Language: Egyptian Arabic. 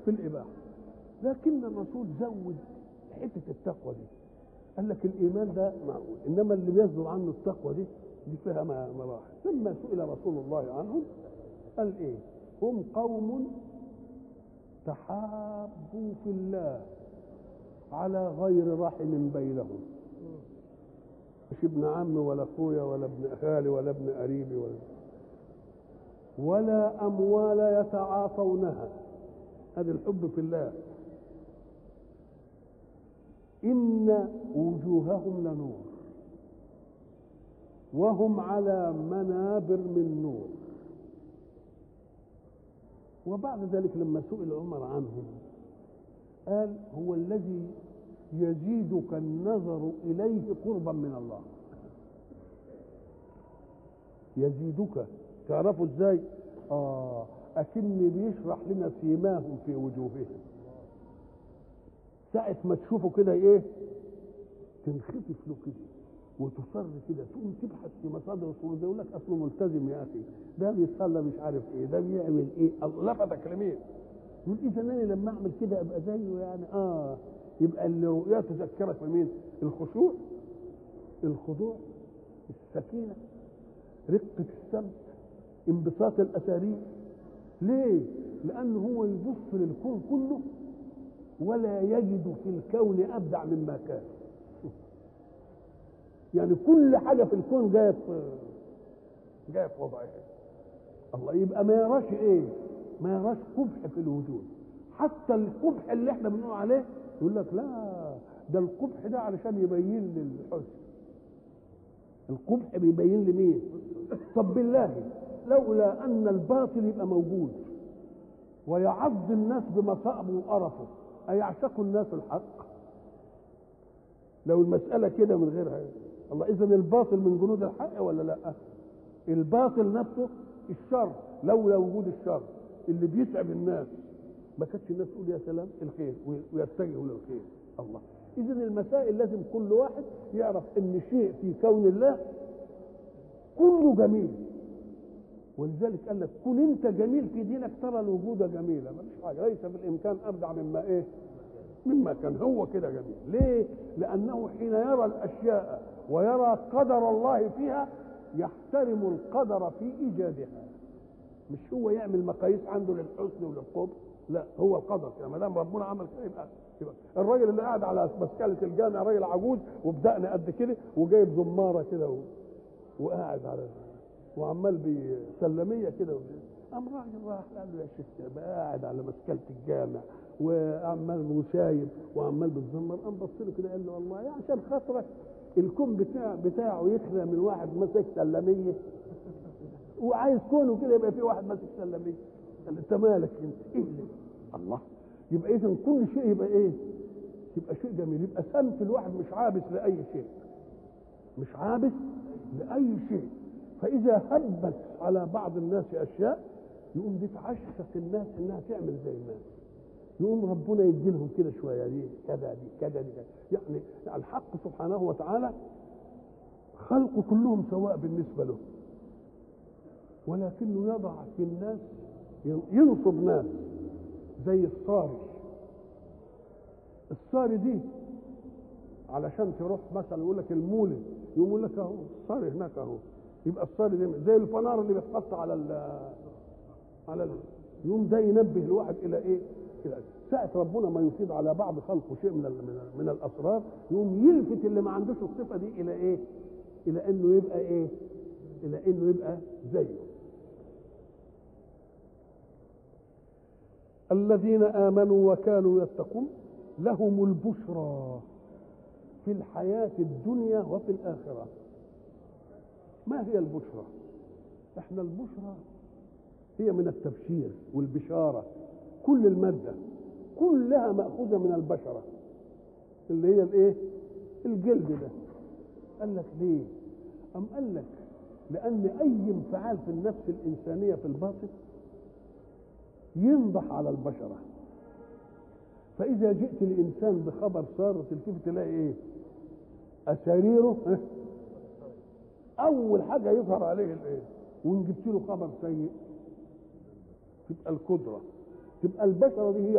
في الإباحة لكن الرسول زود حتة التقوى دي قال لك الإيمان ده معقول إنما اللي بيصدر عنه التقوى دي دي فيها مراحل لما سئل رسول الله عنهم قال إيه هم قوم تحابوا في الله على غير رحم بينهم مش ابن عمي ولا اخويا ولا ابن خالي ولا ابن قريبي ولا ولا اموال يتعاطونها هذا الحب في الله ان وجوههم لنور وهم على منابر من نور وبعد ذلك لما سئل عمر عنهم قال هو الذي يزيدك النظر إليه قربا من الله يزيدك تعرفوا ازاي اه اكن بيشرح لنا سيماهم في وجوههم ساعة ما تشوفه كده ايه تنخفف له كده وتصر كده تقوم تبحث في مصادر الصور ده يقول لك اصله ملتزم يا اخي ده بيصلى مش عارف ايه ده بيعمل ايه لفتك لمين يقول اذا انا لما اعمل كده ابقى زيه يعني اه يبقى اللي رؤياه تذكرك بمين الخشوع الخضوع السكينه رقه السمت انبساط الاسارير ليه لانه هو يبص للكون كله ولا يجد في الكون ابدع مما كان يعني كل حاجه في الكون جايه في جايه في وضعها الله يبقى ما يراش ايه ما يراش قبح في الوجود حتى القبح اللي احنا بنقول عليه يقول لك لا ده القبح ده علشان يبين للحسن القبح بيبين لمين طب بالله لولا ان الباطل يبقى موجود ويعض الناس بمصائبه وقرفه ايعشقوا الناس الحق لو المساله كده من غيرها الله اذا الباطل من جنود الحق ولا لا الباطل نفسه الشر لولا وجود الشر اللي بيتعب الناس ما كانتش الناس تقول يا سلام الخير ويتجهوا للخير الله اذا المسائل لازم كل واحد يعرف ان شيء في كون الله كله جميل ولذلك قال لك كن انت جميل في دينك ترى الوجود جميلا ما فيش حاجه ليس بالامكان ابدع مما ايه مما كان هو كده جميل ليه لانه حين يرى الاشياء ويرى قدر الله فيها يحترم القدر في ايجادها مش هو يعمل مقاييس عنده للحسن وللقبح لا هو القدر يعني ما دام ربنا عمل كده يبقى يبقى الراجل اللي قاعد على مسكله الجامع راجل عجوز وبدقنا قد كده وجايب زماره كده و... وقاعد على وعمال بسلميه كده قام راجل راح قال له يا شيخ بقى قاعد على مسكله الجامع وعمال وشايب وعمال بتزمر قام بص له كده قال له والله يا عشان خاطرك الكون بتاع بتاعه يخلى من واحد ماسك سلميه وعايز كونه كده يبقى في واحد ماسك سلميه قال انت مالك انت ايه اللي الله يبقى اذا كل شيء يبقى ايه يبقى شيء جميل يبقى سمت الواحد مش عابس لاي شيء مش عابس لاي شيء فاذا هبت على بعض الناس اشياء يقوم دي تعشق الناس انها تعمل زي الناس يقوم ربنا يدي لهم كده شويه دي كذا دي كذا دي كذا يعني الحق سبحانه وتعالى خلقه كلهم سواء بالنسبه له ولكنه يضع في الناس ينصب ناس زي الصاري الصاري دي علشان تروح مثلا يقول لك المولد يقوم يقول لك اهو الصاري هناك اهو يبقى الصاري دي زي الفنار اللي بيتحط على ال على ال يقوم ده ينبه الواحد الى ايه؟ الى ساعة ربنا ما يفيض على بعض خلقه شيء من من, من الاسرار يقوم يلفت اللي ما عندوش الصفه دي الى ايه؟ الى انه يبقى ايه؟ الى انه يبقى زيه الذين امنوا وكانوا يتقون لهم البشرى في الحياه الدنيا وفي الاخره ما هي البشرى احنا البشرى هي من التبشير والبشاره كل الماده كلها ماخوذه من البشره اللي هي الايه الجلد ده قال لك ليه ام قال لك لان اي انفعال في النفس الانسانيه في الباطن ينضح على البشرة فإذا جئت لإنسان بخبر سار تلتفت تلاقي إيه؟ أساريره أول حاجة يظهر عليه الإيه؟ وإن جبت له خبر سيء تبقى القدرة تبقى البشرة دي هي